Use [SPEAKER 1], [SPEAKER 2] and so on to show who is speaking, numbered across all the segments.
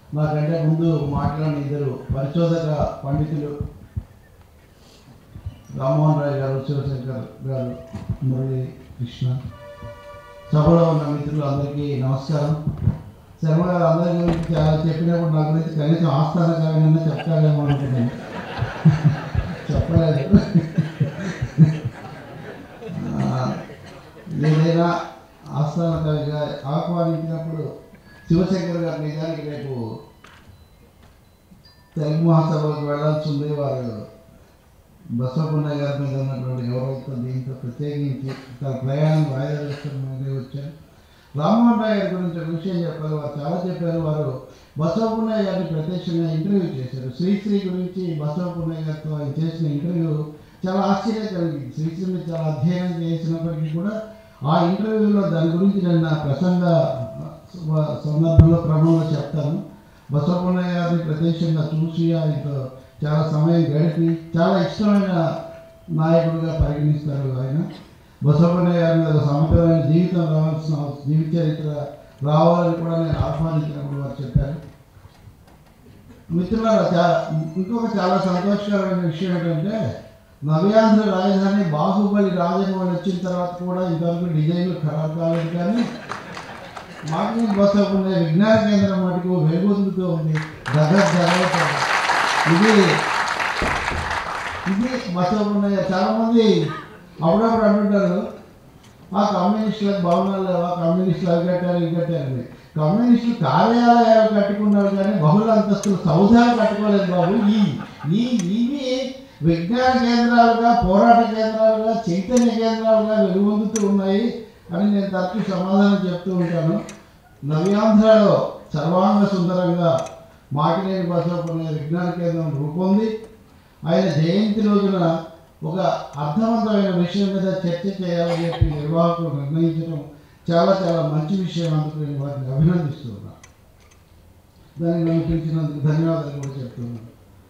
[SPEAKER 1] నాకంటే ముందు మాట్లాడిన ఇద్దరు పరిశోధక పండితులు రామ్మోహన్ రాయ్ గారు శివశంకర్ గారు మురళి కృష్ణ సభలో ఉన్న మిత్రులు అందరికీ నమస్కారం శర్మ గారు అందరి గురించి చాలా చెప్పినప్పుడు నా గురించి కనీసం ఆస్థాన కవినన్నా చెప్తాడేమో అనుకున్నాను చెప్పలేదు ఆ, ఏదైనా ఆస్థాన కవిగా ఆహ్వానించినప్పుడు శివశంకర్ గారు నిజానికి రేపు తెలుగు మహాసభకు వెళ్ళాల్సి ఉంది వారు బసవపున్నయ్య గారి మీద ఉన్నటువంటి గౌరవంతో దీంతో ప్రత్యేకించి తన ప్రయాణం వాయిదా వేసుకుని వచ్చారు రామ్మోహన్ రాయ్ గారి గురించి ఒక విషయం చెప్పారు వారు చాలా చెప్పారు వారు బసవపున్నయ్య గారిని ప్రత్యక్షంగా ఇంటర్వ్యూ చేశారు శ్రీశ్రీ గురించి బసవపున్నయ్య గారితో ఆయన చేసిన ఇంటర్వ్యూ చాలా ఆశ్చర్యం కలిగింది శ్రీశ్రీని చాలా అధ్యయనం చేసినప్పటికీ కూడా ఆ ఇంటర్వ్యూలో దాని గురించి నేను నా ప్రసంగ స- సందర్భంలో క్రమంలో చెప్తాను బసవపున్నయ్య గారిని ప్రత్యక్షంగా చూసి ఆయనతో చాలా సమయం గడిపి చాలా ఇష్టమైన నాయకుడిగా పరిగణిస్తారు ఆయన బసవపున్నయ్య గారి మీద సమగ్రమైన జీవితం రావాల్సిన అవసరం- జీవిత చరిత్ర రావాలని కూడా నేను ఆహ్వానించినప్పుడు వారు చెప్పారు మిత్రులారా చా- ఇంకొక చాలా సంతోషకరమైన విషయం ఏంటంటే నవ్యాంధ్ర రాజధాని బాహుబలి రాజమౌళి వచ్చిన తర్వాత కూడా ఇంతవరకు డిజైన్లు ఖరాబ్ కాలేదు కానీ మాకు బసవపున్న విజ్ఞాన కేంద్రం మటుకు వెలుగొందుతూ ఉంది దగ్గర జరగదు ఇది ఇది బసవపున్నయ్య చాలామంది అప్పుడప్పుడు అంటుంటారు ఆ కమ్యూనిస్టులకు భవనాలు లేవా కమ్యూనిస్టులు అవి కట్టారు ఇవి కట్టారు కమ్యూనిస్టులు కార్యాలయాలు కట్టుకున్నారు కానీ బహుళ అంతస్తులు సౌధాలు కట్టుకోలేదు బాబు ఈ ఈ ఇవి విజ్ఞాన కేంద్రాలుగా పోరాట కేంద్రాలుగా చైతన్య కేంద్రాలుగా వెలుగొందుతూ ఉన్నాయి అని నేను తరచు సమాధానం చెప్తూ ఉంటాను నవ్యాంధ్రలో సర్వాంగ సుందరంగా మాటినేని బసవపున్న విజ్ఞాన కేంద్రం రూపొంది ఆయన జయంతి రోజున ఒక అర్థవంతమైన విషయం మీద చర్చ చేయాలని చెప్పి నిర్వాహకులు నిర్ణయించడం చాలా చాలా మంచి విషయం అందుకు నేను వారిని అభినందిస్తున్నాను దాన్ని నన్ను పిలిచినందుకు ధన్యవాదాలు కూడా చెప్తున్నాను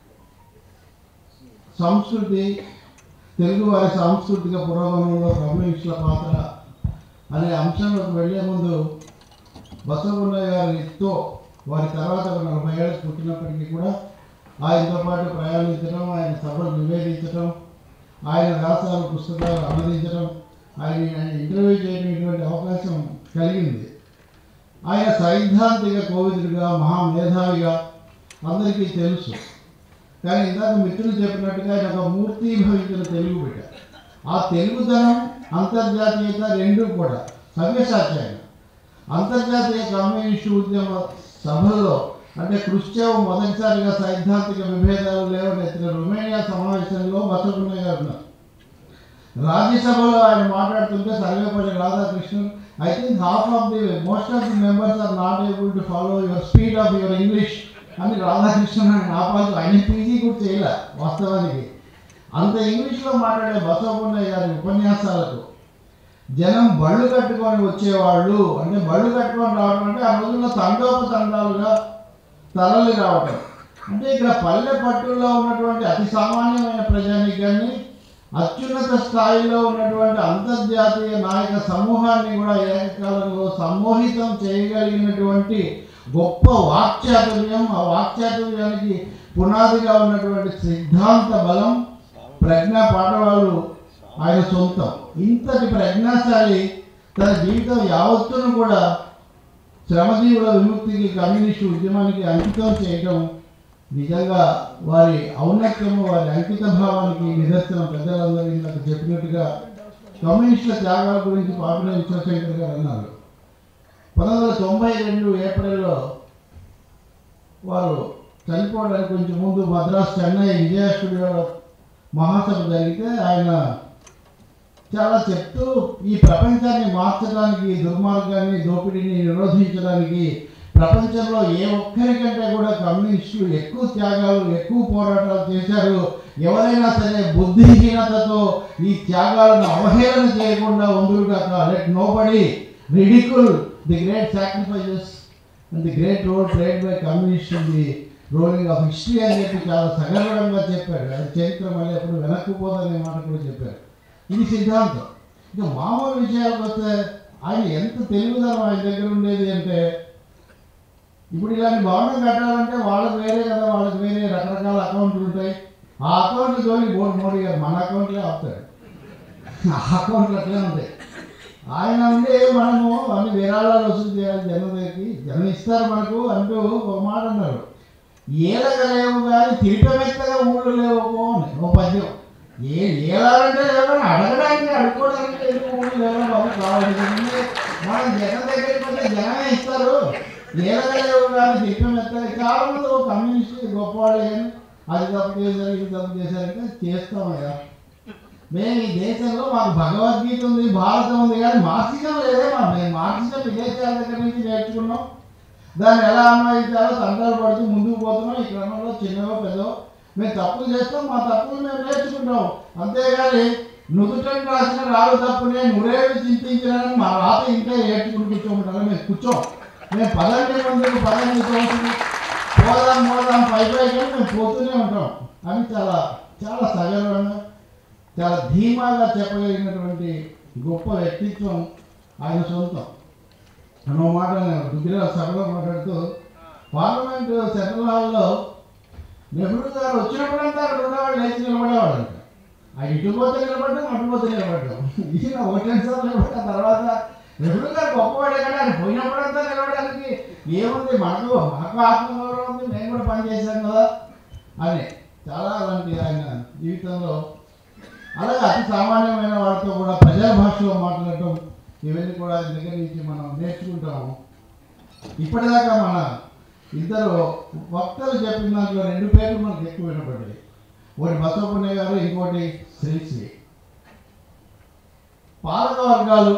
[SPEAKER 1] సంస్కృతి తెలుగు వారి సాంస్కృతిక పురోగమనంలో కమ్యూనిస్టుల పాత్ర అనే అంశంలోకి వెళ్లే ముందు బసవన్నయ్య గారితో వారి తర్వాత ఒక నలభై ఏళ్ళకి పుట్టినప్పటికీ కూడా ఆయనతో పాటు ప్రయాణించడం ఆయన సభలు నివేదించడం ఆయన వ్యాసాలు పుస్తకాలు అనువదించడం ఆయన ఆయన ఇంటర్వ్యూ చేయడం ఇటువంటి అవకాశం కలిగింది ఆయన సైద్ధాంతిక కోవిదుడిగా మహామేధావిగా అందరికీ తెలుసు కానీ ఇందాక మిత్రులు చెప్పినట్టుగా ఆయన ఒక మూర్తి భవించిన తెలుగు బిడ్డ ఆ తెలుగుదనం అంతర్జాతీయత రెండూ కూడా సవ్యసాచాయం అంతర్జాతీయ కమ్యూనిస్టు ఉద్యమ సభల్లో అంటే క్రుశ్చేవ్ మొదటిసారిగా సైద్ధాంతిక విభేదాలు లేవనెత్తిన రొమేనియా సమావేశంలో బసవన్నయ్య గారు ఉన్నారు రాజ్యసభలో ఆయన మాట్లాడుతుంటే Sarvepalli Radhakrishnan I think half of the most of the members are not able to follow your speed of your English అని రాధాకృష్ణన్ ఆయన ఆపాల్సి ఆయన పీజీ కూడా చేయలే వాస్తవానికి అంత ఇంగ్లీష్లో మాట్లాడే బసవన్నయ్య గారి ఉపన్యాసాలకు జనం బళ్ళు కట్టుకొని వచ్చేవాళ్ళు అంటే బళ్ళు కట్టుకొని రావడం అంటే ఆ రోజుల్లో తండోపతండాలుగా తరలి రావటం అంటే ఇక్కడ పల్లె పట్టుల్లో ఉన్నటువంటి అతి సామాన్యమైన ప్రజానీకాన్ని అత్యున్నత స్థాయిలో ఉన్నటువంటి అంతర్జాతీయ నాయక సమూహాన్ని కూడా ఏకకాలంలో సమ్మోహితం చేయగలిగినటువంటి గొప్ప వాక్చాతుర్యం ఆ వాక్చాతుర్యానికి పునాదిగా ఉన్నటువంటి సిద్ధాంత బలం ప్రజ్ఞా పాఠవాళ్ళు ఆయన సొంతం ఇంతటి ప్రజ్ఞాశాలి తన జీవితం యావత్తును కూడా శ్రమజీవుల విముక్తికి కమ్యూనిస్టు ఉద్యమానికి అంకితం చేయడం నిజంగా వారి ఔన్నత్యము వారి అంకిత భావానికి నిదర్శనం పెద్దలందరూ ఇందాక చెప్పినట్టుగా కమ్యూనిస్టుల త్యాగాల గురించి పాపినేని శివశంకర్ గారు అన్నారు పంతొమ్మిది వందల తొంభై రెండు ఏప్రిల్లో వారు చనిపోవడానికి కొంచెం ముందు మద్రాసు చెన్నై విజయ స్టూడియోలో మహాసభ జరిగితే ఆయన చాలా చెప్తూ ఈ ప్రపంచాన్ని మార్చడానికి ఈ దుర్మార్గాన్ని దోపిడీని నిరోధించడానికి ప్రపంచంలో ఏ ఒక్కరికంటే కూడా కమ్యూనిస్టులు ఎక్కువ త్యాగాలు ఎక్కువ పోరాటాలు చేశారు ఎవరైనా సరే బుద్ధిహీనతతో ఈ త్యాగాలను అవహేళన చేయకుండా ఉందురుగాక let nobody ridicule the great sacrifices and the great role played by communist the rolling of history అని చెప్పి చాలా సగర్వంగా చెప్పాడు అది చరిత్ర మళ్ళీ ఎప్పుడు వెనక్కు పోదనే మాట కూడా చెప్పారు ఇది సిద్ధాంతం ఇక మామూలు విషయాలకు వస్తే ఆయన ఎంత తెలుగుదనం ఆయన దగ్గర ఉండేది అంటే ఇప్పుడు ఇలాంటి భవనం కట్టాలంటే వాళ్ళకి వేరే కదా వాళ్ళకి వేరే రకరకాల అకౌంట్లు ఉంటాయి ఆ అకౌంట్లు జోలి బోర్డు మోడీ గారు మన అకౌంట్లే ఆపుతాడు ఆ అకౌంట్లు అట్లే ఉంటాయి ఆయన ఉండి మనము అన్ని విరాళాలు వసూలు చేయాలి జనం దగ్గరికి జనం ఇస్తారు మనకు అంటూ ఒక మాట అన్నారు ఏలగలేవు కానీ తిరిగమెత్తగా ఊళ్ళు లేవు అని ఓ పద్యం ఏ ఏలాలంటే లేవని అడగడానికి అడుక్కోవడానికి ఎందుకు ఊళ్ళు లేవు బాబు కావాలి మనం జనం దగ్గరికి పోతే జనమే ఇస్తారు ఏలగలేవు కానీ తిరిగమెత్తగా చాలా మంది ఒక కమ్యూనిస్ట్ గొప్పవాళ్ళు కానీ అది తప్పు చేశారు ఇది తప్పు చేశారంటే చేస్తామయ్యా మేము ఈ దేశంలో మాకు భగవద్గీత ఉంది భారతం ఉంది కానీ మార్క్సిజం లేదే మా మేము మార్క్సిజం విదేశాల దగ్గర నుంచి నేర్చుకున్నాం దాన్ని ఎలా అన్వయించాలో తంటాలు పడుతూ ముందుకు పోతున్నాం ఈ క్రమంలో చిన్నవో పెద్దో మేము తప్పులు చేస్తాం మా తప్పులు మేము నేర్చుకుంటాం అంతేగాని నుదుటని రాసిన రాళ్ళు తప్పునే నురేళ్ళు చింతించినారని మా రాత ఇంకా ఏడ్చుకుని కూర్చోమంటారు మేము కూర్చోం మేము పదండి ముందుకు పదండి తోసుకు పోదాం పోదాం పై పైకి మేము పోతూనే ఉంటాం అని చాలా చాలా సగర్వంగా చాలా ధీమాగా చెప్పగలిగినటువంటి గొప్ప వ్యక్తిత్వం ఆయన సొంతం అన్న మాట దుగ్గిరాల సభలో మాట్లాడుతూ పార్లమెంట్ సెంట్రల్ హాల్లో నెహ్రూ గారు వచ్చినప్పుడంతా అక్కడ ఉన్నవాడు లేచి నిలబడేవాడు ఆ ఇటు పోతే నిలబడ్డాం అటు పోతే నిలబడ్డాం ఈయన ఒకటి సార్లు నిలబడ్డ తర్వాత నెహ్రూ గారు గొప్పవాడే కానీ ఆయన పోయినప్పుడంతా నిలబడడానికి ఏముంది మనకు మాకు ఆత్మగౌరవం ఉంది మేము కూడా పనిచేసాం కదా అని చాలా అలాంటి ఆయన జీవితంలో అలాగే అతి సామాన్యమైన వారితో కూడా ప్రజా భాషలో మాట్లాడటం ఇవన్నీ కూడా ఆయన దగ్గర నుంచి మనం నేర్చుకుంటాము ఇప్పటిదాకా మన ఇద్దరు వక్తలు చెప్పిన దాంట్లో రెండు పేర్లు మనకు ఎక్కువ వినపడ్డాయి ఒకటి బసవపుణ్య గారు ఇంకోటి శ్రీశ్రీ పాలక వర్గాలు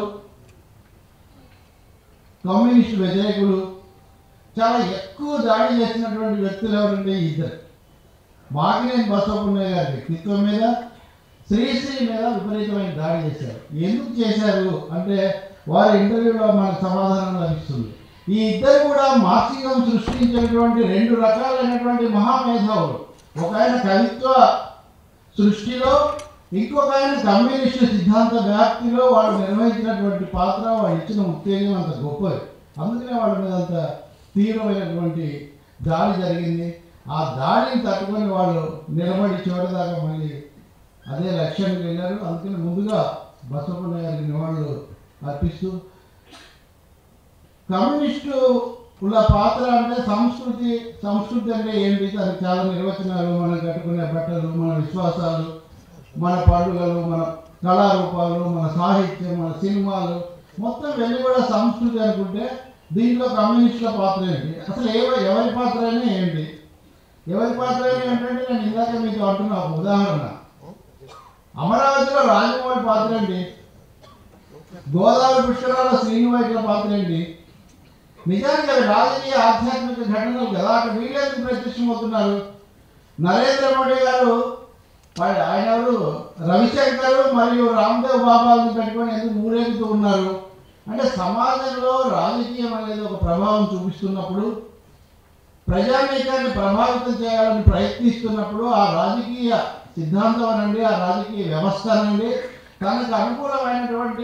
[SPEAKER 1] కమ్యూనిస్టు వ్యతిరేకులు చాలా ఎక్కువ దాడి చేసినటువంటి వ్యక్తులు ఎవరంటే ఈ ఇద్దరు మాకినేని బసవపుణ్య గారి వ్యక్తిత్వం మీద శ్రీశ్రీ మీద విపరీతమైన దాడి చేశారు ఎందుకు చేశారు అంటే వారి ఇంటర్వ్యూలో మనకు సమాధానం లభిస్తుంది ఈ ఇద్దరు కూడా మార్క్సిజం సృష్టించినటువంటి రెండు రకాలైనటువంటి మహామేధావులు ఒక ఆయన కవిత్వ సృష్టిలో ఇంకొక ఆయన కమ్యూనిస్టు సిద్ధాంత వ్యాప్తిలో వాళ్ళు నిర్వహించినటువంటి పాత్ర వాళ్ళు ఇచ్చిన ఉత్తేజం అంత గొప్పది అందుకనే వాళ్ళ మీద అంత తీవ్రమైనటువంటి దాడి జరిగింది ఆ దాడిని తట్టుకొని వాళ్ళు నిలబడి చివరిదాకా మళ్ళీ అదే లక్ష్యానికి వెళ్ళారు అందుకని ముందుగా బసవపున్న గారికి నివాళులు అర్పిస్తూ కమ్యూనిస్టు ఉള്ള పాత్ర అంటే సంస్కృతి సంస్కృతి అంటే ఏంటి దానికి చాలా నిర్వచనాలు మనం కట్టుకునే బట్టలు మన విశ్వాసాలు మన పండుగలు మన కళారూపాలు మన సాహిత్యం మన సినిమాలు మొత్తం వెళ్ళి కూడా సంస్కృతి అనుకుంటే దీంట్లో కమ్యూనిస్టుల పాత్ర ఏంటి అసలు ఏ ఎవరి పాత్ర అయినా ఏంటి ఎవరి పాత్ర అయినా ఏంటంటే నేను ఇందాక మీకు అంటున్నా ఒక ఉదాహరణ అమరావతిలో రాజమౌళి పాత్ర ఏంటి గోదావరి పుష్కరాల్లో శ్రీనివాసుల పాత్ర ఏంటి నిజానికి అవి రాజకీయ ఆధ్యాత్మిక ఘటనలు కదా అక్కడ వీళ్ళెందుకు ప్రత్యక్షమవుతున్నారు నరేంద్ర మోడీ గారు వాడు- ఆయన ఎవరు రవిశంకర్ మరియు రామ్దేవ్ బాబాలను పెట్టుకొని ఎందుకు ఊరేగుతూ ఉన్నారు అంటే సమాజంలో రాజకీయం అనేది ఒక ప్రభావం చూపిస్తున్నప్పుడు ప్రజానీకాన్ని ప్రభావితం చేయాలని ప్రయత్నిస్తున్నప్పుడు ఆ రాజకీయ సిద్ధాంతం అనండి ఆ రాజకీయ వ్యవస్థ అనండి తనకు అనుకూలమైనటువంటి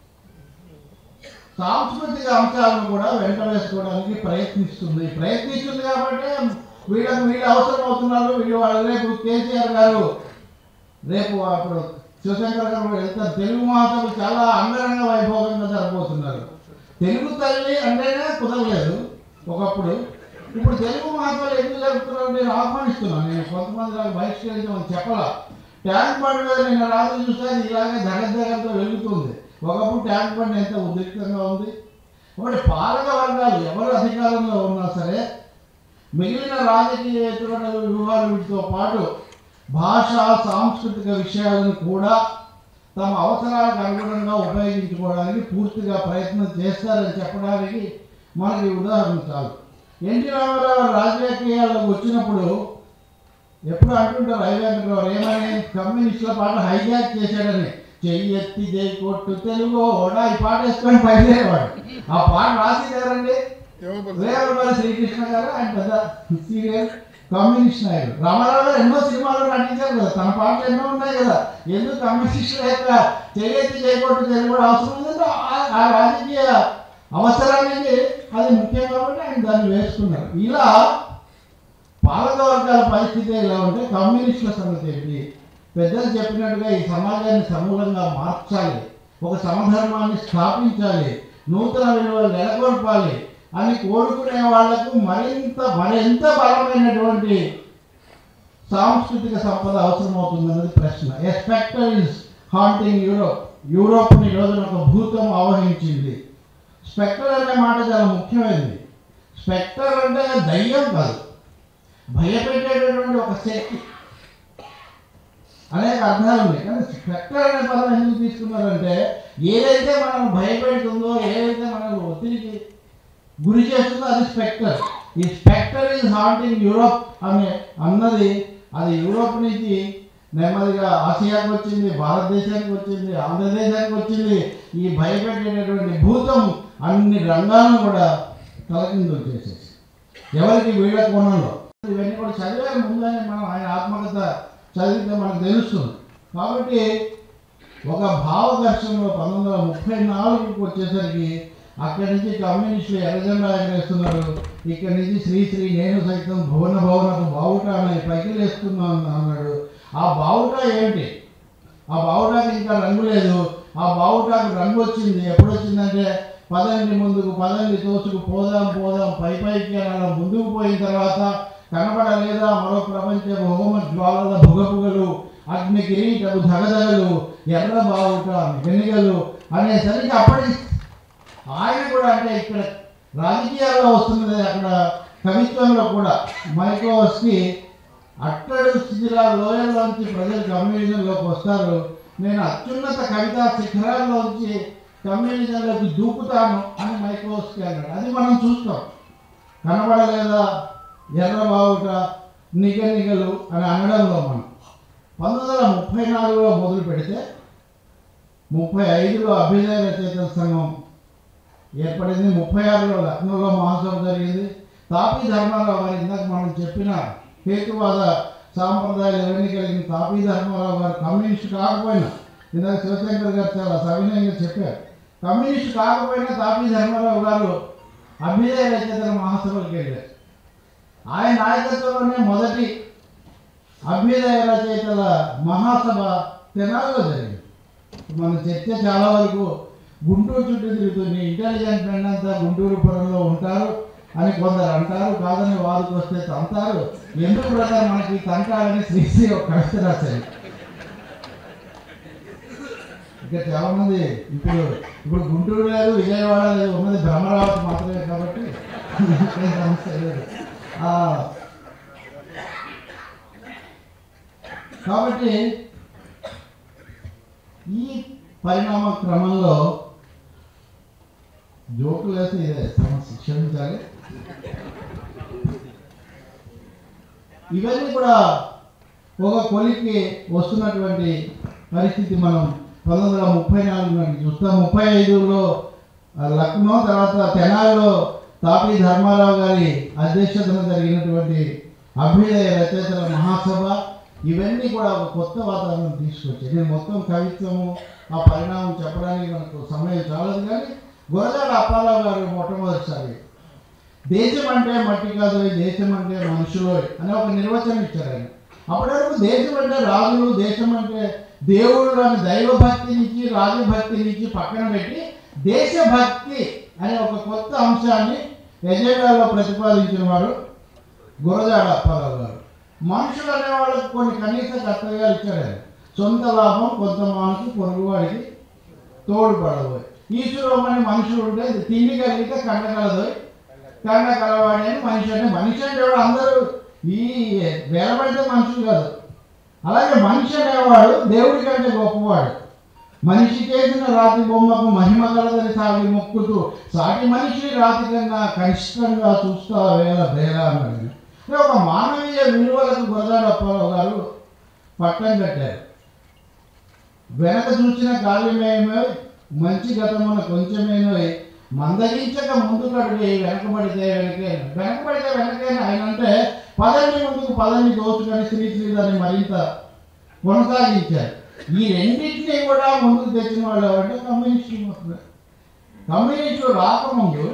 [SPEAKER 1] సాంస్కృతిక అంశాలను కూడా వెంట వేసుకోవడానికి ప్రయత్నిస్తుంది ప్రయత్నిస్తుంది కాబట్టి వీళ్ళకి వీళ్ళు అవసరం అవుతున్నారు వీళ్ళు వాళ్ళు రేపు కేసీఆర్ గారు రేపు అప్పుడు శివశంకర్ గారు కూడా వెళ్తారు తెలుగు మహాసభలు చాలా అంగరంగ వైభోగంగా జరగబోతున్నారు తెలుగు తల్లి అంటేనే కుదరలేదు ఒకప్పుడు ఇప్పుడు తెలుగు మహాసభలు ఎందుకు జరుపుతున్నారు నేను ఆహ్వానిస్తున్నాను నేను కొంతమంది నాకు బహిష్కరించమని చెప్పాల ట్యాంక్ బండ్ మీద నిన్న రాత్రి చూస్తే అది ఇలాగే దగ్గరతో వెలుగుతుంది ఒకప్పుడు ట్యాంక్ బండ్ ఎంత ఉద్రిక్తంగా ఉంది ఒకటి పాలక వర్గాలు ఎవరు అధికారంలో ఉన్నా సరే మిగిలిన రాజకీయేతర వివరాలతో పాటు భాషా సాంస్కృతిక విషయాలను కూడా తమ అవసరాలకు అనుగుణంగా ఉపయోగించుకోవడానికి పూర్తిగా ప్రయత్నం చేస్తారని చెప్పడానికి మనకి ఉదాహరణ చాలు ఎన్టీ రామారావు రాజకీయాల్లోకి వచ్చినప్పుడు ఎప్పుడు అంటుంటారు ఐ వెంకటరావు ఏమని కమ్యూనిస్టుల పాట హైజాక్ చేశాడని చెయ్యి ఎత్తి జై కొట్టు తెలుగు ఓడా ఈ పాట వేసుకొని బయలుదేరేవాడు ఆ పాట రాసింది ఎవరండి వేమవరం శ్రీకృష్ణ గారు ఆయన పెద్ద సీరియల్ కమ్యూనిస్ట్ నాయకుడు రామారావు గారు ఎన్నో సినిమాలు నటించారు కదా తన పాటలు ఎన్నో ఉన్నాయి కదా ఎందుకు కమ్యూనిస్టుల యొక్క చేయెత్తి చేయకూడదు తెలుగు కూడా అవసరం ఉందంటే ఆ- ఆ రాజకీయ అవసరానికి అది ముఖ్యం కాబట్టి ఆయన దాన్ని వేసుకున్నారు ఇలా పాలక వర్గాల పరిస్థితి ఇలా ఉంటే కమ్యూనిస్టుల సంగతి ఏంటి పెద్దలు చెప్పినట్టుగా ఈ సమాజాన్ని సమూలంగా మార్చాలి ఒక సమధర్మాన్ని స్థాపించాలి నూతన విలువలు నెలకొల్పాలి అని కోరుకునే వాళ్లకు మరింత మరింత బలమైనటువంటి సాంస్కృతిక సంపద అవసరమవుతుందన్నది ప్రశ్న a spectre is haunting Europe యూరోప్ని ఈ రోజున ఒక భూతం ఆవహించింది స్పెక్టర్ అనే మాట చాలా ముఖ్యమైనది స్పెక్టర్ అంటే దయ్యం కాదు భయపెట్టేటటువంటి ఒక శక్తి అనేక అర్థాలు ఉన్నాయి కానీ స్పెక్టర్ అనే పదం ఎందుకు తీసుకున్నారంటే ఏదైతే మనం భయపెడుతుందో ఏదైతే మనకు ఒత్తిడికి గురి చేస్తుందో అది స్పెక్టర్ ఈ స్పెక్టర్ ఈజ్ హాంటింగ్ యూరోప్ అనే అన్నది అది యూరోప్ నుంచి నెమ్మదిగా ఆసియాకి వచ్చింది భారతదేశానికి వచ్చింది ఆంధ్రదేశానికి వచ్చింది ఈ భయపెట్టేటటువంటి భూతం అన్ని రంగాలను కూడా తలకిందులు చేసేసి ఎవరికి వీళ్ళ కోణంలో ఇవన్నీ కూడా చదివారు ముందని మనం ఆయన ఆత్మకథ చదివితే మనకు తెలుస్తుంది కాబట్టి ఒక భావ ఘర్షణలో పంతొమ్మిది వందల ముప్పై నాలుగుకి వచ్చేసరికి అక్కడి నుంచి కమ్యూనిస్టులు ఎర్రజెండా ఎగరేస్తున్నారు ఇక్కడి నుంచి శ్రీశ్రీ నేను సైతం భువన భవనకు బావుట అని పైకి వేస్తున్నాను అన్నాడు ఆ బావుట ఏంటి ఆ బావుటాకి ఇంకా రంగు లేదు ఆ బావుటాకు రంగు వచ్చింది ఎప్పుడు వచ్చిందంటే పదండి ముందుకు పదండి తోచుకు పోదాం పోదాం పై పైకి అని అలా ముందుకు పోయిన తర్వాత కనబడలేదా మరో ప్రపంచ బహుమ జ్వాలల భుగపుగలు అగ్ని కిరీటపు ధగధగలు ఎర్ర బావుట వెనుగలు అనేసరికి అప్పటి ఆయన కూడా అంటే ఇక్కడ రాజకీయాల్లో వస్తున్నది అక్కడ కవిత్వంలో కూడా మైకోస్కి అట్టడు స్థితిలో లోయల్లోంచి ప్రజలు కమ్యూనిజంలోకి వస్తారు నేను అత్యున్నత కవితా శిఖరాల్లోంచి కమ్యూనిజంలోకి దూకుతాను అని మైకోస్కి అన్నాడు అది మనం చూస్తాం కనబడలేదా ఎర్రబావుట నిగ నిగలు అని అనడంలో మనం పంతొమ్మిది వందల ముప్పై నాలుగులో మొదలు పెడితే ముప్పై ఐదులో అభ్యుదయ రచయితల సంఘం ఏర్పడింది ముప్పై ఆరులో లక్నోలో మహాసభ జరిగింది తాపీ ధర్మారావు గారు ఇందాక మనం చెప్పిన హేతువాద సాంప్రదాయాలు ఎవరిని కలిగిన తాపీ ధర్మారావు గారు కమ్యూనిస్ట్ కాకపోయినా ఇందాక శివశంకర్ గారు చాలా సవినయంగా చెప్పారు కమ్యూనిస్ట్ కాకపోయినా తాపీ ధర్మారావు గారు అభ్యుదయ రచయితల మహాసభలకు వెళ్ళారు ఆయన నాయకత్వంలోనే మొదటి అభ్యుదయ రచయితల మహాసభ తెనాలిలో జరిగింది మన చర్చ చాలా వరకు గుంటూరు చుట్టూ తిరుగుతుంది ఇంటెలిజెంట్ ఫ్రెండ్ అంతా గుంటూరు పురంలో ఉంటారు అని కొందరు అంటారు కాదని వారికి వస్తే తంతారు ఎందుకు బ్రదర్ మనకి తంటాలని శ్రీశ్రీ ఒక కవిత రాశారు ఇంకా చాలా మంది ఇప్పుడు ఇప్పుడు గుంటూరు లేదు విజయవాడ లేదు ఉన్నది బ్రహ్మరావతి మాత్రమే కాబట్టి ఏం సమస్య లేదు ఆ, కాబట్టి ఈ పరిణామ క్రమంలో జోకులు వేస్తే ఇదే సమస్య క్షమించాలి ఇవన్నీ కూడా ఒక కొలికి వస్తున్నటువంటి పరిస్థితి మనం పంతొమ్మిది వందల ముప్పై నాలుగు నాటి చూస్తాం ముప్పై ఐదులో ఆ, లక్నో తర్వాత తెనాలిలో తాపీ ధర్మారావు గారి అధ్యక్షతన జరిగినటువంటి అభ్యుదయ రచయితల మహాసభ ఇవన్నీ కూడా ఒక కొత్త వాతావరణం తీసుకొచ్చాయి నేను మొత్తం కవిత్వము ఆ పరిణామం చెప్పడానికి మనకు సమయం చాలదు కానీ గురజాడ అప్పారావు గారు మొట్టమొదటిసారి దేశం అంటే మట్టి కాదు దేశం అంటే మనుషులు అనే ఒక నిర్వచనం ఇచ్చారు ఆయన అప్పటి వరకు దేశం అంటే రాజులు దేశం అంటే దేవుడు అని దైవభక్తి నుంచి రాజభక్తి నుంచి పక్కన పెట్టి దేశభక్తి అనే ఒక కొత్త అంశాన్ని ఎజెండాలో ప్రతిపాదించిన వారు గురజాడ అప్పారావు గారు మనుషులు అనే వాళ్ళకి కొన్ని కనీస కర్తవ్యాలు ఇచ్చాడు ఆయన సొంత లాభం కొంత మానసు పొరుగువాడికి తోడుపడబోయ్ ఈశ్వరమని మనుషులు ఉంటే తిండి కలిగితే కండ కలదోయ్ కండ కలవాడి అని మనిషి అంటే మనిషి అంటే ఎవడు అందరూ ఈ వేలబడితే మనుషులు కాదు అలాగే మనిషి అనేవాడు దేవుడి కంటే గొప్పవాడు మనిషి చేసిన రాతి బొమ్మకు మహిమ కలదని సాగి మొక్కుతూ సాటి మనిషి రాతి కన్నా కనిష్టంగా చూస్తా వేల బేల అన్నాడు అంటే ఒక మానవీయ విలువలకు గురజాడ అప్పారావు గారు పట్టం కట్టారు వెనక చూసిన కావ్యమేమో మంచి గతమున కొంచెమేనో మందగించక ముందుకు అడిగి వెనకబడితే వెనకే వెనకబడితే వెనకే ఆయన అంటే పదండి ముందుకు పదండి దోచుకొని శ్రీశ్రీ దాన్ని మరింత కొనసాగించారు ఈ రెండింటినీ కూడా ముందుకు తెచ్చిన వాళ్ళు ఎవరంటే కమ్యూనిస్టులు మాత్రమే కమ్యూనిస్టులు రాకముందు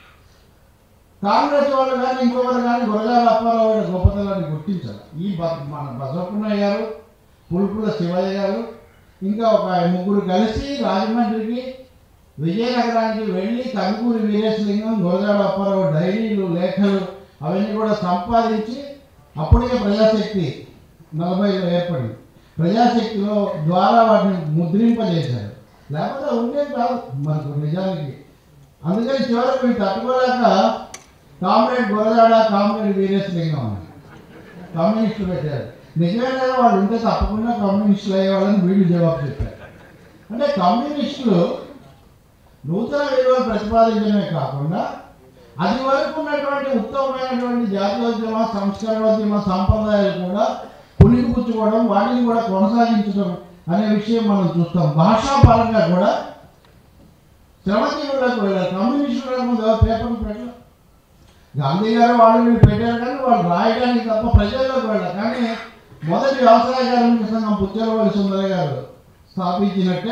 [SPEAKER 1] కాంగ్రెస్ వాళ్ళు కానీ ఇంకొకరు కానీ గురజాల అప్పారావు గారి గొప్పతనాన్ని గుర్తించారు ఈ బ- మన బసవపున్నయ్య గారు పులుపుల శివయ్య గారు ఇంకా ఒక ముగ్గురు కలిసి రాజమండ్రికి విజయనగరానికి వెళ్ళి కంకూరి వీరేశలింగం గురజాడ అప్పారావు డైరీలు లేఖలు అవన్నీ కూడా సంపాదించి అప్పటికే ప్రజాశక్తి నలభైలో ఏర్పడింది ప్రజాశక్తిలో ద్వారా వాటిని ముద్రింపజేశారు లేకపోతే ఉండేది కాదు మనకు నిజానికి అందుకని చివరికి వీళ్ళు తట్టుకోలేక కామ్రేడ్ గురజాడ కామ్రేడ్ వీరేశలింగం అని కమ్యూనిస్టులు పెట్టారు నిజమే కదా వాళ్ళు ఉంటే తప్పకుండా కమ్యూనిస్టులు అయ్యేవాళ్ళని వీళ్ళు జవాబు చెప్పారు అంటే కమ్యూనిస్టులు నూతన విలువలు ప్రతిపాదించడమే కాకుండా అది వరకు ఉన్నటువంటి ఉత్తమమైనటువంటి జాతీయోద్యమ సంస్కరణోద్యమ సంప్రదాయాలు కూడా పుణికిపుచ్చుకోవడం వాటిని కూడా కొనసాగించడం అనే విషయం మనం చూస్తాం భాషాపరంగా కూడా శ్రమజీవులకు వెళ్ళారు కమ్యూనిస్టులకు ముందు ఎవరు పేపర్లు పెట్టారు గాంధీ గారు వాళ్ళు వీళ్ళు పెట్టారు కానీ వాళ్ళు రాయడానికి తప్ప ప్రజల్లోకి వెళ్ళారు కానీ మొదటి వ్యవసాయ కార్మిక సంఘం పుచ్చలవాడి సుందర గారు స్థాపించినట్టే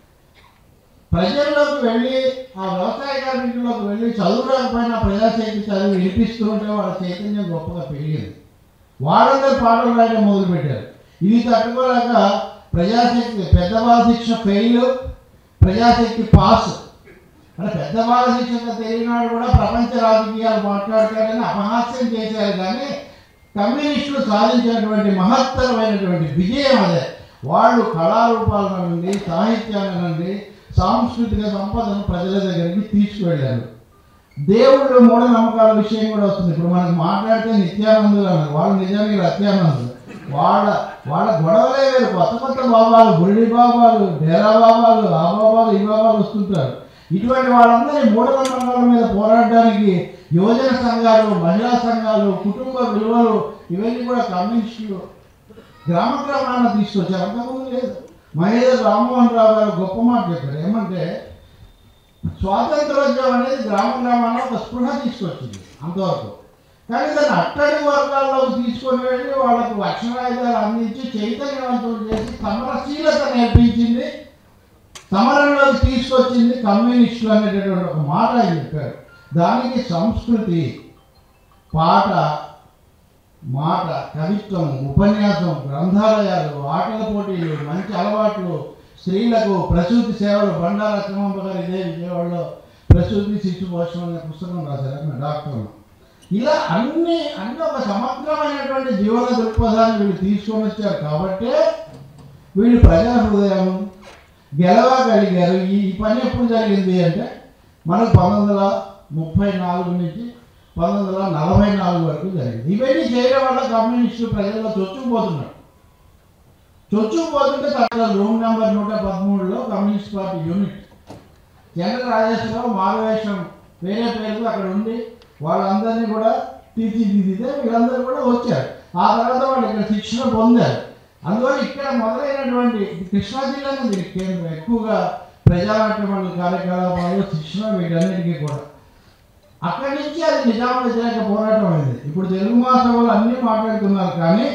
[SPEAKER 1] ప్రజల్లోకి వెళ్ళి ఆ వ్యవసాయ కార్మికుల్లోకి వెళ్ళి చదువురాకపోయినా ప్రజాశక్తి చదివి వినిపిస్తూ ఉంటే వాళ్ళ చైతన్యం గొప్పగా పెరిగింది వాళ్ళందరూ పాటలు రాయడం మొదలుపెట్టారు ఇది తట్టుకోలేక ప్రజాశక్తి పెద్ద బాల శిక్ష ఫెయిల్ ప్రజాశక్తి పాస్ అంటే పెద్ద బాల శిక్షక తెలియనాడు కూడా ప్రపంచ రాజకీయాలు మాట్లాడతారని అపహాస్యం చేశారు కానీ కమ్యూనిస్టులు సాధించినటువంటి మహత్తరమైనటువంటి విజయం అదే వాళ్ళు కళారూపాల నుండి సాహిత్యాల నుండి సాంస్కృతిక సంపదను ప్రజల దగ్గరికి తీసుకువెళ్ళారు దేవుళ్ళు మూఢనమ్మకాల విషయం కూడా వస్తుంది ఇప్పుడు మనకు మాట్లాడితే నిత్యానందులు అన్నారు వాళ్ళు నిజానికి రత్యానందులు వాళ్ళ వాళ్ళ గొడవలే వేరు కొత్త కొత్త బాబాలు బురిడి బాబాలు డేరా బాబాలు ఆ బాబాలు ఈ బాబాలు వస్తుంటారు ఇటువంటి వాళ్ళందరి మూఢనమ్మకాల మీద పోరాడడానికి యువజన సంఘాలు మహిళా సంఘాలు కుటుంబ విలువలు ఇవన్నీ కూడా కమ్యూనిస్టులు గ్రామ గ్రామాలను తీసుకొచ్చారు అంతకుముందు లేదు మహేంద్ర రామ్మోహన్ రావు గారు గొప్ప మాట చెప్పారు ఏమంటే స్వాతంత్రోద్యమం అనేది గ్రామ గ్రామాల్లో ఒక స్పృహ తీసుకొచ్చింది అంతవరకు కానీ దాన్ని అట్టడి వర్గాల్లోకి తీసుకొని వెళ్ళి వాళ్ళకు అక్షరాయుధాలు అందించి చైతన్యవంతులు చేసి సమరశీలత నేర్పించింది సమరంలోకి తీసుకొచ్చింది కమ్యూనిస్టులు అనేటటువంటి ఒక మాట ఆయన చెప్పారు దానికి సంస్కృతి పాట మాట కవిత్వం ఉపన్యాసం గ్రంథాలయాలు ఆటల పోటీలు మంచి అలవాట్లు స్త్రీలకు ప్రసూతి సేవలు బండార లక్ష్మమ్మ గారు ఇదే విజయవాడలో ప్రసూతి శిశు పోషణ అనే పుస్తకం రాశారు ఆమె డాక్టర్ ఇలా అన్ని అన్ని ఒక సమగ్రమైనటువంటి జీవన దృక్పథాన్ని వీళ్ళు తీసుకొని వచ్చారు కాబట్టే వీళ్ళు ప్రజల హృదయం గెలవగలిగారు ఈ ఈ పని ఎప్పుడు జరిగింది అంటే మనకు పంతొమ్మిది వందల ముప్పై నాలుగు నుంచి పంతొమ్మిది వందల నలభై నాలుగు వరకు జరిగింది ఇవన్నీ చేయడం వల్ల కమ్యూనిస్టులు ప్రజల్లో చొచ్చుకుపోతున్నారు చొచ్చుకుపోతుంటే తర్వాత రూమ్ నెంబర్ నూట పదమూడులో కమ్యూనిస్ట్ పార్టీ యూనిట్ చంద్ర రాజేశ్వరరావు మారువేషం వేరే పేరుతో అక్కడ ఉండి వాళ్ళందరినీ కూడా తీర్చిదిద్దితే వీళ్ళందరూ కూడా వచ్చారు ఆ తర్వాత వాళ్ళు ఇక్కడ శిక్షణ పొందారు అందువల్ల ఇక్కడ మొదలైనటువంటి కృష్ణా జిల్లాలో దీనికి కేంద్రం ఎక్కువగా ప్రజానాట్య మండలి కార్యకలాపాలు శిక్షణ వీటన్నిటికీ కూడా అక్కడి నుంచి అది నిజాం వ్యతిరేక పోరాటం అయింది ఇప్పుడు తెలుగు మాసభలు అన్నీ మాట్లాడుతున్నారు కానీ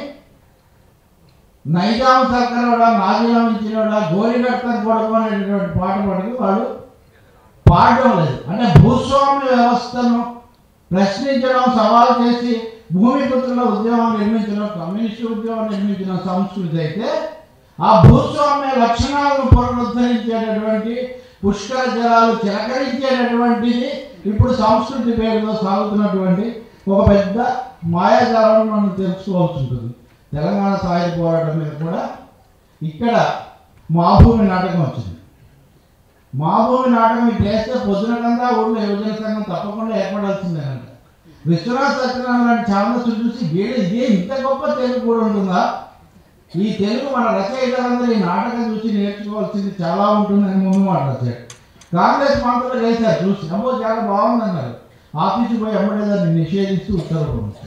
[SPEAKER 1] నైజాం సర్కారోడా నాజీలం ఇచ్చినోడా గోరిగట్టం కొడుకు అనేటటువంటి పాట పడుతూ వాళ్ళు పాడడం లేదు అంటే భూస్వామ్య వ్యవస్థను ప్రశ్నించడం సవాల్ చేసి భూమిపుత్రుల ఉద్యమం నిర్మించడం కమ్యూనిస్టు ఉద్యమం నిర్మించిన సంస్కృతి అయితే ఆ భూస్వామ్య లక్షణాలను పునరుద్ధరించేటటువంటి పుష్కర జలాలు చిలకరించేటటువంటిది ఇప్పుడు సంస్కృతి పేరుతో సాగుతున్నటువంటి ఒక పెద్ద మాయాజాలను మనం తెలుసుకోవాల్సి ఉంటుంది తెలంగాణ సాయుధ పోరాటం మీద కూడా ఇక్కడ మా భూమి నాటకం వచ్చింది మా భూమి నాటకం ఇది చేస్తే పొద్దునకంతా ఊళ్ళో యువజన సంఘం తప్పకుండా ఏర్పడాల్సిందేనంట విశ్వనాథ్ సత్యనారాయణ లాంటి ఛానల్స్ చూసి వీడు ఇదే ఇంత గొప్ప తెలుగు కూడా ఉంటుందా ఈ తెలుగు మన రచయితలందరూ ఈ నాటకం చూసి నేర్చుకోవాల్సింది చాలా ఉంటుందని ముందు మాట్లాడారు కాంగ్రెస్ మంత్రులు చేశారు చూసి అబ్బో చాలా బాగుందన్నారు ఆఫీసు పోయి అమ్మడే దాన్ని నిషేధిస్తూ ఉత్తర్వు పంపించారు.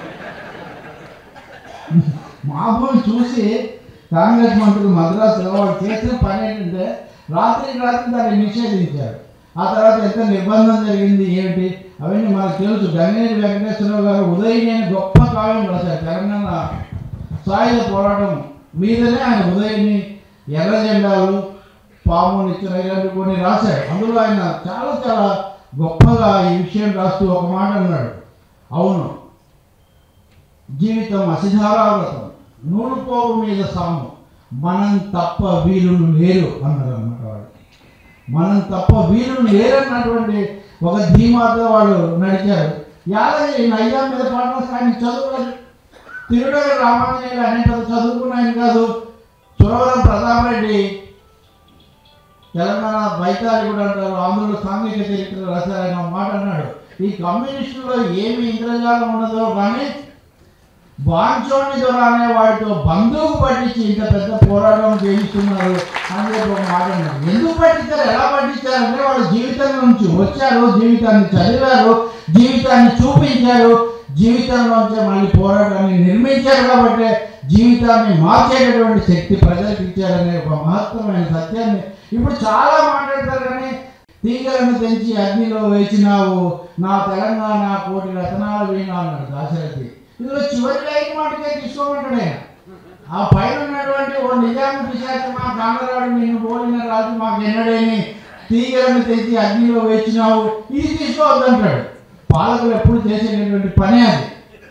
[SPEAKER 1] మా భూమి చూసి కాంగ్రెస్ మంత్రులు మద్రాసులో వాళ్ళు చేసిన పని ఏంటంటే రాత్రికి రాత్రి దాన్ని నిషేధించారు ఆ తర్వాత ఎంత నిర్బంధం జరిగింది ఏమిటి అవన్నీ మనకు తెలుసు గంగేరి వెంకటేశ్వరరావు గారు ఉదయనేని గొప్ప కావ్యం రాశారు తెలంగాణ సాయుధ పోరాటం మీదనే ఆయన ఉదయని ఎర్ర జెండాలు పాము నిచ్చెన ఇలాంటి కొన్ని రాశాడు అందులో ఆయన చాలా చాలా గొప్పగా ఈ విషయం రాస్తూ ఒక మాట అన్నాడు అవును జీవితం అసిధారావ్రతం నూలు పోగు మీద సాము మనం తప్ప వీలును లేరు అన్నారు అన్నమాట వాడు మనం తప్ప వీలును లేరన్నటువంటి ఒక ధీమాతో వాడు నడిచారు యాదగిరి నయ్యా మీద పాటలు ఆయన చదువులేదు తిరుడగ రామాంజనేయులు అనే పెద్ద చదువుకున్న ఆయన కాదు సురవరం ప్రతాప్ రెడ్డి తెలంగాణ వైతాళి కూడా అంటారు ఆంధ్రులు సాంఘిక చరిత్ర రాశారు ఆయన ఒక మాట అన్నాడు ఈ కమ్యూనిస్టులో ఏమి ఇంద్రజాలం ఉన్నదో కానీ బాంచోని దొర అనే వాడితో బంధువుకు పట్టించి ఇంత పెద్ద పోరాటం చేయిస్తున్నారు అని చెప్పి ఒక మాట అన్నారు ఎందుకు పట్టించారు ఎలా పట్టించారంటే వాళ్ళ జీవితం నుంచి వచ్చారు జీవితాన్ని చదివారు జీవితాన్ని చూపించారు జీవితంలోంచే మళ్ళీ పోరాటాన్ని నిర్మించారు కాబట్టి జీవితాన్ని మార్చేటటువంటి శక్తి ప్రజలకు ఇచ్చారనే ఒక మహత్తరమైన సత్యాన్ని ఇప్పుడు చాలా మాట్లాడతారు కానీ తీగలను తెంచి అగ్నిలో వేచినావు నా తెలంగాణ కోటి రతనాల వీణ అన్నాడు దాశరథి ఇందులో చివరి లైన్ మాటకే తీసుకోమంటాడు ఆయన ఆ పైన ఉన్నటువంటి ఓ నిజాము పిశాచి మా కాంగరాడు నిన్ను పోలిన రాజు మాకు ఎన్నడేని తీగలను తెచ్చి అగ్నిలో వేచినావు ఇది తీసుకోవద్దంటాడు పాలకులు ఎప్పుడు చేసేటటువంటి పనే అది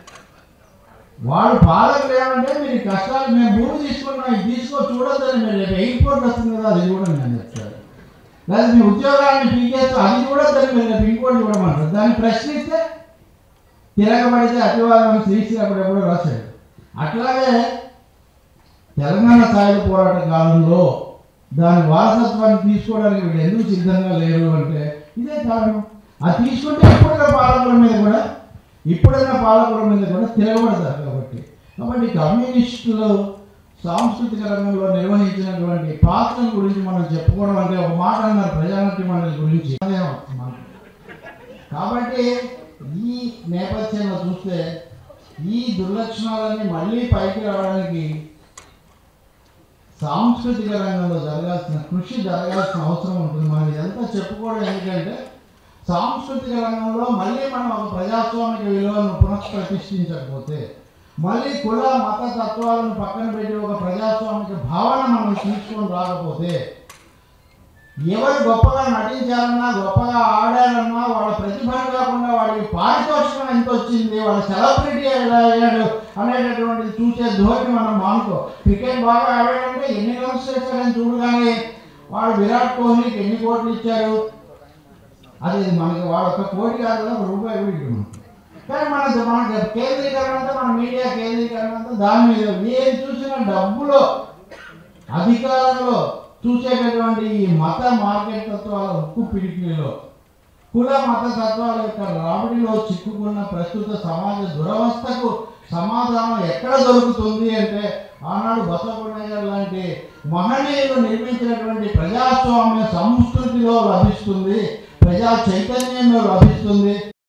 [SPEAKER 1] వాడు పాలకులు ఏమంటే మీరు ఈ కష్టాలు మేము భూమి తీసుకున్నాం ఇది తీసుకో చూడొద్దని మీరు రేపు ఎయిర్పోర్ట్ వస్తుంది కదా అది కూడా నేను చెప్తాను లేదా మీ ఉద్యోగాన్ని పీకేస్తూ అది కూడా దాన్ని మీరు రేపు ఇంకోటి చూడమంటారు దాన్ని ప్రశ్నిస్తే తిరగబడితే అతివాదం శ్రీశ్రీ ఎప్పుడో రాశాడు అట్లాగే తెలంగాణ సాయుధ పోరాట కాలంలో దాని వారసత్వాన్ని తీసుకోవడానికి వీళ్ళు ఎందుకు సిద్ధంగా లేరు అంటే ఇదే కారణం అది తీసుకుంటే ఇప్పుడున్న పాలకుల మీద కూడా ఇప్పుడున్న పాలకుల మీద కూడా తిరగబడతారు కాబట్టి కాబట్టి కమ్యూనిస్టులు సాంస్కృతిక రంగంలో నిర్వహించినటువంటి పాత్రల గురించి మనం చెప్పుకోవడం అంటే ఒక మాట అన్నారు ప్రజానాట్య మండలి గురించి అదే మాట. కాబట్టి ఈ నేపథ్యంలో చూస్తే ఈ దుర్లక్షణాలన్నీ మళ్ళీ పైకి రావడానికి సాంస్కృతిక రంగంలో జరగాల్సిన కృషి జరగాల్సిన అవసరం ఉంటుంది మనం ఇదంతా చెప్పుకోవడం ఎందుకంటే సాంస్కృతిక రంగంలో మళ్ళీ మనం ఒక ప్రజాస్వామిక విలువలను పునఃప్రతిష్ఠించకపోతే మళ్ళీ కుల మత తత్వాలను పక్కన పెట్టి ఒక ప్రజాస్వామిక భావన మనం తీసుకొని రాకపోతే ఎవరు గొప్పగా నటించాలన్నా గొప్పగా ఆడాలన్నా వాళ్ళ ప్రతిభను కాకుండా వాడికి పారితోషికం ఎంత వచ్చింది వాళ్ళ సెలబ్రిటీ ఎలా అయ్యాడు అనేటటువంటిది చూసే ధోరణి మనం మానుకో క్రికెట్ బాగా ఆడాడంటే ఎన్ని రన్స్ చేశాడని చూడు కానీ వాడు విరాట్ కోహ్లీకి ఎన్ని కోట్లు ఇచ్చారు అది మనకి వాడు ఒక కోటి కాదు కదా, ఒక రూపాయి కూడా ఇవ్వడు మనకి. కానీ మన మనకి కేంద్రీకరణ అంతా మన మీడియా కేంద్రీకరణ అంతా దాని మీద ఏది చూసినా డబ్బులో అధికారంలో చూసేటటువంటి ఈ మత మార్కెట్ తత్వాల ఉక్కు పిడికిలో కుల మత తత్వాల యొక్క రాబడిలో చిక్కుకున్న ప్రస్తుత సమాజ దురవస్థకు సమాధానం ఎక్కడ దొరుకుతుంది అంటే ఆనాడు బసవపుణ్య గారు లాంటి మహనీయులు నిర్మించినటువంటి ప్రజాస్వామ్య సంస్కృతిలో లభిస్తుంది ప్రజా చైతన్యంలో లభిస్తుంది